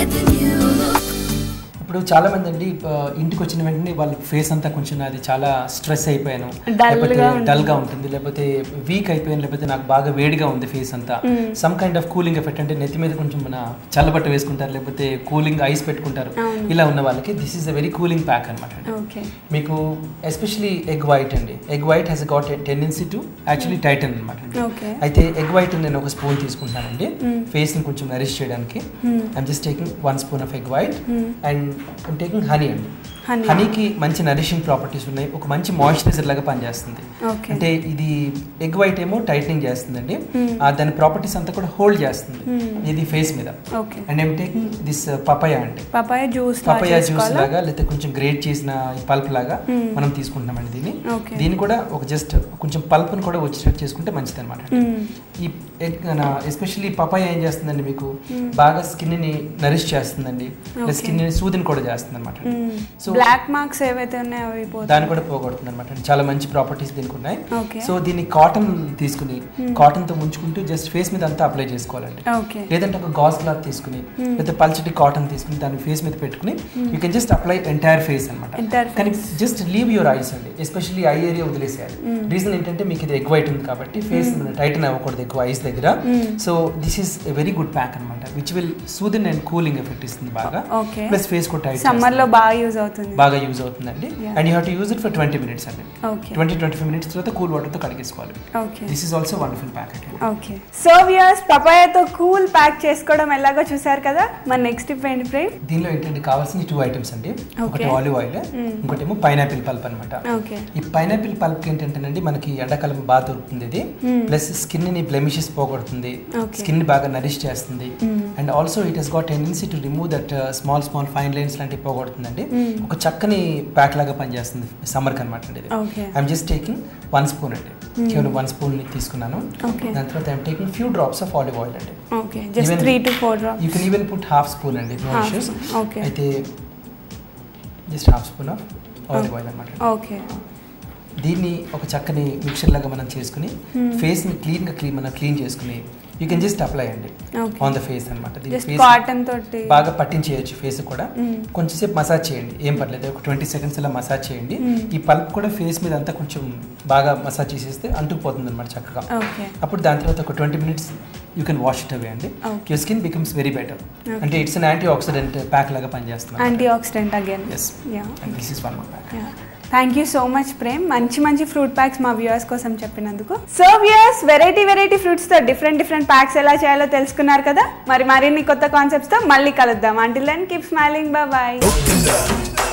Get the new look. ఇప్పుడు చాలా మంది అండి ఆ, ఇంటికి వచ్చిన వెంటనే వాళ్ళ ఫేస్ అంతా కొంచెం అది చాలా స్ట్రెస్ అయిపోయాను Dull లేకపోతే గా ఉంటుంది. డల్ గా ఉంటుంది లేకపోతే వీక్ అయిపోయాను లేకపోతే నాకు బాగా వేడిగా ఉంది ఫేస్ అంతా some kind of cooling effect అంటే నెత్తి మీద కొంచెం మన చల్లబట్ట వేసుకుంటారు లేకపోతే కూలింగ్ ఐస్ పెట్టుకుంటారు అవును. ఇలా ఉన్న వాళ్ళకి this is a very cooling pack అనమాట ఓకే మీకు ఎస్పెషలీ ఎగ్ వైట్ అండి egg white has got tendency to actually tighten అనమాట ఓకే అయితే ఎగ్ వైట్ నేను ఒక స్పూన్ తీసుకుంటానండి ఫేస్ ని కొంచెం నరిష్ చేయడానికి I'm just taking one spoon of egg white and I'm taking honey అండి Honey. హనీకి మంచి నరిషింగ్ ప్రాపర్టీస్ ఉన్నాయి ఒక మంచి మాయిశ్చరైజర్ లాగా పనిచేస్తుంది Okay. అంటే ఇది ఎగ్ వైట్ ఏమో టైట్నింగ్ చేస్తుందండి ఆ దాని ప్రాపర్టీస్ అంతా కూడా హోల్డ్ చేస్తుంది ఇది ఫేస్ మీద okay and I'm taking this papaya అండి పపాయ జ్యూస్ పపాయ జ్యూస్ లాగా లేకపోతే కొంచెం గ్రేట్ చేసిన పల్ప్ లాగా మనం తీసుకుంటున్నామండి దీన్ని Okay. దీన్ని కూడా ఒక జస్ట్ కొంచెం పల్ప్ని కూడా వచ్చేటట్టు చేసుకుంటే మంచిది అనమాట ఈ ఎగ్ ఎస్పెషల్లీ పపాయ ఏం చేస్తుందండి మీకు బాగా స్కిన్ ని నరిష్ చేస్తుందండి Okay. స్కిన్ ని సూదిని కూడా చేస్తుంది అనమాట సో బ్లాక్ మార్క్స్ ఏవైతే ఉన్నాయో అవి పోతాయి దాన్ని కూడా పోగొడుతుంది అనమాట చాలా మంచి ప్రాపర్టీస్ దీనికి ఉన్నాయి Okay. సో దీన్ని కాటన్ తీసుకుని కాటన్ తో ముంచుకుంటూ జస్ట్ ఫేస్ మీద అంతా అప్లై చేసుకోవాలండి ఓకే లేదంటే ఒక గాజ్ క్లాత్ తీసుకుని లేదా పల్చటి కాటన్ తీసుకుని దాన్ని ఫేస్ మీద పెట్టుకుని you can just apply entire face అనమాట Entire కానీ జస్ట్ లీవ్ యువర్ ఐస్ అండి ఎస్పెషల్లీ ఐ ఏరియా వదిలేసేయాలి రీజన్ ఏంటంటే మీకు ఇది ఎగ్ వైట్ ఉంది కాబట్టి ఫేస్ టైటన్ అవ్వకూడదు ఎక్కువ ఐస్ దగ్గర so this is a very good pack అనమాట which will soothen and cooling effect ఇస్తుంది బాగా Okay. ప్లస్ ఫేస్ కూడా టైట్ సమ్మర్ లో బాగా యూజ్ అవుతుంది బాగా యూజ్ అవుతుందండి Yeah. And you have to use it for twenty minutes అండి okay twenty twenty five minutes తర్వాత కూల్ వాటర్తో కడిగేసుకోవాలి okay this is also wonderful pack అండి ఓకే సో వ్యూయర్స్ పపాయాతో కూల్ ప్యాక్ చేసుకోవడం ఎలాగో చూసారు కదా మన నెక్స్ట్ టిప్ ఏంటి ప్రేమ్ దీనిలో ఏంటంటే కావాల్సిన టూ ఐటమ్స్ అండి ఒకటి Okay. ఆలివ్ ఆయిల్ ఇంకోటి ఏమో పైనాపిల్ పల్ప్ అనమాట ఓకే ఈ పైనాపిల్ పల్ప్ ఏంటంటేనండి మనకి ఎండాకాలం బాగా దొరుకుతుంది ఇది ప్లస్ స్కిన్ ని బ్లెమిషెస్ పోగొడుతుంది Okay. స్కిన్ ని బాగా నరిష్ చేస్తుంది and also it has got tendency to remove that small small fine lines లాంటివి పోగొడుతుందండి ఒక చక్కని ప్యాక్ లాగా పనిచేస్తుంది సమ్మర్కి అనమాట అండి ఇది Okay. I'm just taking one spoon అండి కేవలం వన్ స్పూన్ తీసుకున్నాను Okay. దాని తర్వాత I'm taking few drops of olive oil అండి okay just Even- three to four drop you can even put half spoon అండి no Half issues spoon, okay. అయితే just half spoon of olive oil అనమాట okay దీన్ని ఒక చక్కని mixture లాగా మనం చేసుకుని ఫేస్ ని క్లీన్ గా క్లీన్ మనం క్లీన్ చేసుకుని యూ కెన్ జస్ట్ అప్లై అండి Okay. ఆన్ ద ఫేస్ అనమాట దీని జస్ట్ ఫేస్ కాటన్ తోటి బాగా పట్టించేయచ్చు ఫేస్ కూడా కొంచెంసేపు మసాజ్ చేయండి ఏం పర్లేదు ఒక ట్వంటీ సెకండ్స్ ఇలా మసాజ్ చేయండి ఈ పల్ప్ కూడా ఫేస్ మీద అంతా కొంచెం బాగా మసాజ్ చేసేస్తే అంటుకుపోతుంది అనమాట చక్కగా ఓకే అప్పుడు దాని తర్వాత ఒక twenty minutes you can wash it away అండి Okay. Your skin becomes very better అంటే it's an anti oxidant pack లాగా పనిచేస్తుంది anti oxidant again yes yeah and this is one more pack thank you so much Prem మంచి మంచి fruit packs మా viewers కోసం చెప్పినందుకు సో వ్యూయర్స్ వెరైటీ వెరైటీ ఫ్రూట్స్ తో డిఫరెంట్ డిఫరెంట్ ప్యాక్స్ ఎలా చేయాలో తెలుసుకున్నారు కదా మరి మరిన్ని కొత్త కాన్సెప్ట్స్ తో మళ్ళీ కలుద్దాం until then keep smiling bye